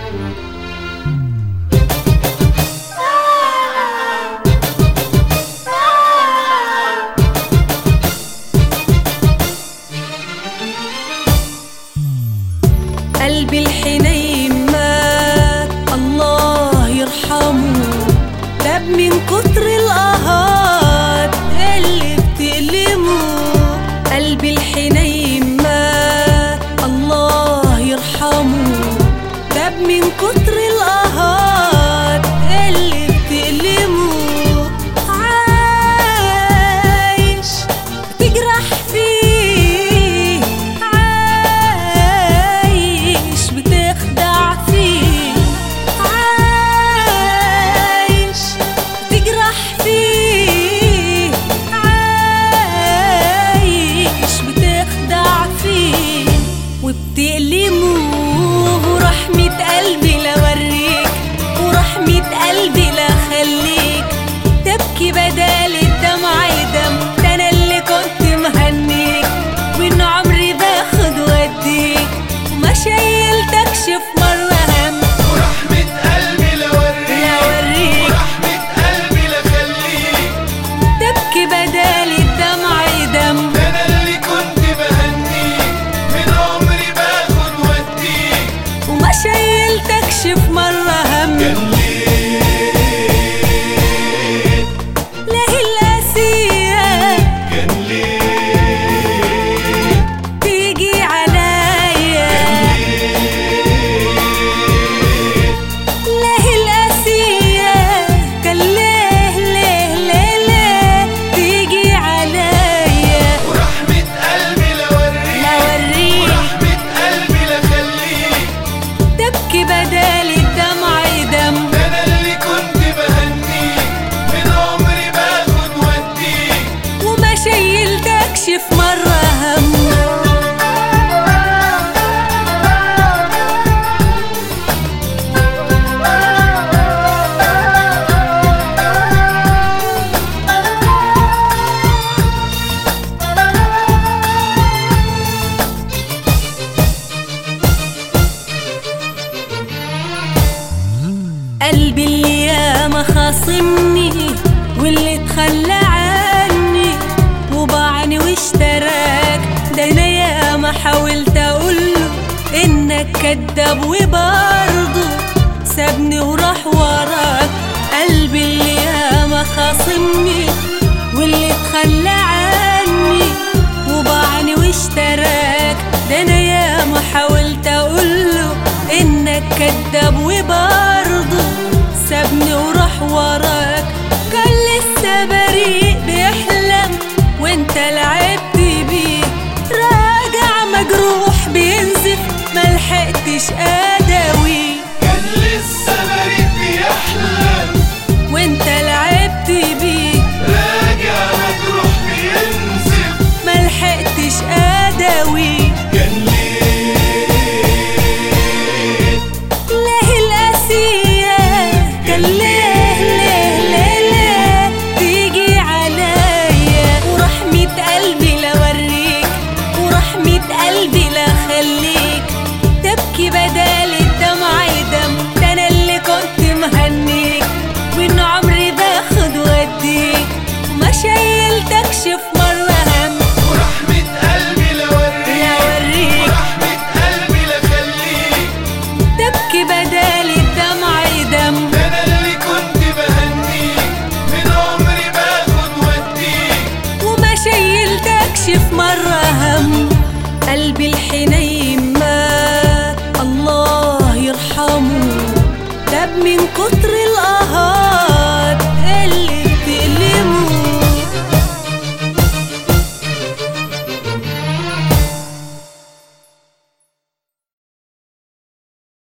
قلبي الحنين مات الله يرحمه تاب من كتر القهات اللي بتألمه قلبي الحنين مات الله يرحمه تاب من كتر القهات اللي بتألمه عايش تجرح فيه عايش بتخدع فيه عايش تجرح فيه عايش بتخدع فيه وبتألمه ورحمة قلبي لوريك ورحمة قلبي لخليك تبكي بدال الدمع دم ده انا اللي كنت مهنيك وان عمري باخد واديك وما شيلتكش في مرة هم ورحمة قلبي لوريك لوريك ورحمة قلبي لخليك تبكي بدال الدمع دم ده انا اللي كنت بهنيك من عمري باخد واديك وما شيلتكش في مرة هم كان ليه ليه القاسية كان ليه تيجي عليا ليه القاسية كان ليه ليه ليه ليه تيجي عليا ورحمة قلبي لوريك لوريك ورحمة قلبي لخليك تبكي بدال الدمع دم ده انا اللي كنت بهنيك من عمري باخد واديك وما شيلتكش في مرة هم قلبي اللي ياما خاصمني واللي تخلى عني وباعني واشتراك ده انا ياما حاولت اقوله انك كداب وبرضه سابني وراح وراك قلبي اللي ياما خاصمني واللي تخلى عني وباعني واشتراك ده انا ياما حاولت اقوله انك كداب وبرضه سابني وراح وراك كان لسه بريء بيحلم وانت لعبت بيه راجع مجروح بينزف ملحقتش اداوي كان لسه بريء بيحلم وانت لعبت بيه راجع مجروح بينزف ملحقتش اداوي كان ليه ليه القاسية كان ليه ليه ليه ليه تيجي عليا ورحمة قلبي لوريك ورحمة قلبي لخليك تبكي بدال الدمع دم ده انا اللي كنت مهنيك وان عمري باخد واديك وما شيلتكش في مرة هم ورحمة قلبي لوريك لوريك ورحمة قلبي لخليك تبكي بدال الدمع دم ده انا اللي كنت بهنيك من عمري باخد واديك وما شيلتكش في مرة هم قلبي الحنين